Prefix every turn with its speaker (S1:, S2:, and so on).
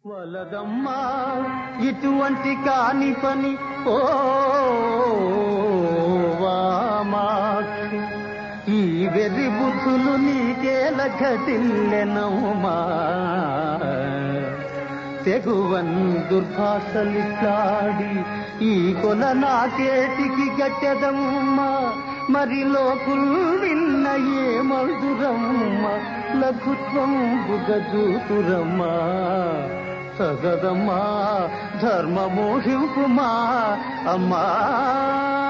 S1: వలదమ్మా ఇటువంటి కాని పని ఓ వామాక్షి ఈ వెర్రి బుద్ధులు నీకేల ఘటిల్లెనమ్మా తెగువన్ దుర్భాషలిట్లాడి ఈ కొల నాకేటికి గట్టెదమ్మా మరి లోకుల్ విన్న ఏ మధురమ్మ లఘుత్వం బుగజూతురమ్మా సగదమ్మా ధర్మమోహింపుమా అమ్మా